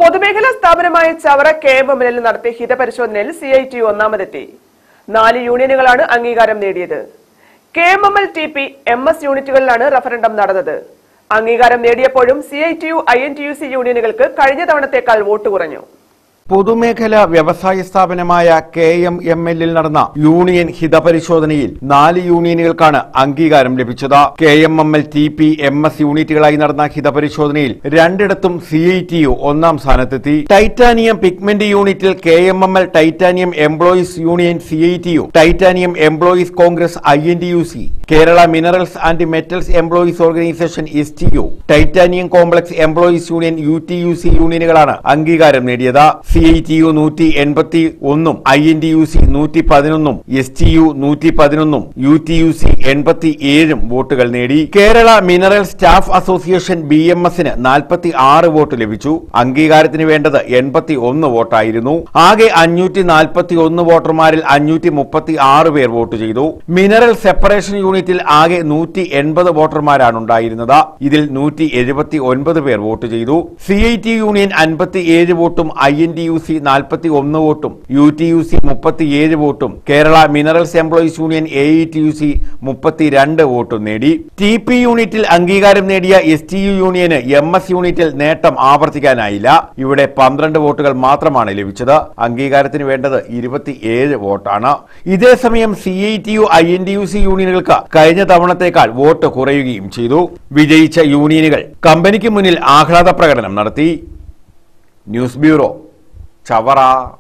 പൊതുമേഖലാ സ്ഥാപനമായ Chavara K M എമ്മിൽ നടത്തിയ ഹിതപരിശോധനയിൽ സി ഐ ടി ഒന്നാമതെത്തി നാല് യൂണിയനുകളാണ് അംഗീകാരം നേടിയത് K M M L T P M S യൂണിറ്റുകളിലാണ് റഫറൻഡം നടന്നത് അംഗീകാരം നേടിയപ്പോഴും C I T U I N T U C യൂണിയനുകൾക്ക് കഴിഞ്ഞ തവണത്തേക്കാൾ വോട്ട് കുറഞ്ഞു പൊതുമേഖലാ വ്യവസായ സ്ഥാപനമായ കെ എം എം എല്ലിൽ നടന്ന യൂണിയൻ ഹിതപരിശോധനയിൽ നാല് യൂണിയനുകൾക്കാണ് അംഗീകാരം ലഭിച്ചത് K M M L T P M S യൂണിറ്റുകളായി നടന്ന ഹിതപരിശോധനയിൽ രണ്ടിടത്തും സി ഐ ടി യു ഒന്നാം സ്ഥാനത്തെത്തി ടൈറ്റാനിയം പിഗ്മെന്റ് യൂണിറ്റിൽ K M M L titanium employees union C I T U titanium employees congress I N T U C Kerala minerals and metals employees organisation S T U titanium complex employees union U T U C യൂണിയനുകളാണ് അംഗീകാരം നേടിയത് C I T U നൂറ്റി എൺപത്തി ഒന്നും I N T U C നൂറ്റി പതിനൊന്നും S T U നൂറ്റി പതിനൊന്നും യു ടി യു സി എൺപത്തി ഏഴും വോട്ടുകൾ നേടി Kerala mineral staff association B M എസിന് നാൽപ്പത്തി ആറ് വോട്ട് ലഭിച്ചു അംഗീകാരത്തിന് വേണ്ടത് എൺപത്തി ഒന്ന് വോട്ടായിരുന്നു ആകെ അഞ്ഞൂറ്റി നാൽപ്പത്തി ഒന്ന് വോട്ടർമാരിൽ അഞ്ഞൂറ്റി മുപ്പത്തി ആറ് പേർ വോട്ട് ചെയ്തു മിനറൽ സെപ്പറേഷൻ യൂണിറ്റിൽ ആകെ നൂറ്റി എൺപത് വോട്ടർമാരാണ് ഉണ്ടായിരുന്നത് ഇതിൽ നൂറ്റി എഴുപത്തി ഒൻപത് പേർ വോട്ട് ചെയ്തു സി ഐ ടി യൂണിയൻ അൻപത്തി ഏഴ് വോട്ടും I N T U C നാൽപ്പത്തി ഒന്ന് വോട്ടും യു ടി യു സി മുപ്പത്തിയേഴ് വോട്ടും Kerala minerals employees union A E T U C മുപ്പത്തിരണ്ട് വോട്ടും നേടി ടി പി യൂണിറ്റിൽ അംഗീകാരം നേടിയ എസ് ടി യു യൂണിയന് എം എസ് യൂണിറ്റിൽ നേട്ടം ആവർത്തിക്കാനായില്ല ഇവിടെ പന്ത്രണ്ട് വോട്ടുകൾ മാത്രമാണ് ലഭിച്ചത് അംഗീകാരത്തിന് വേണ്ടത് ഇരുപത്തിയേഴ് വോട്ടാണ് ഇതേസമയം C I T U I N T U C യൂണിയനുകൾക്ക് കഴിഞ്ഞ തവണത്തേക്കാൾ വോട്ട് കുറയുകയും ചെയ്തു വിജയിച്ച യൂണിയനുകൾ കമ്പനിക്ക് മുന്നിൽ ആഹ്ലാദ പ്രകടനം നടത്തി ന്യൂസ് ബ്യൂറോ ചവറ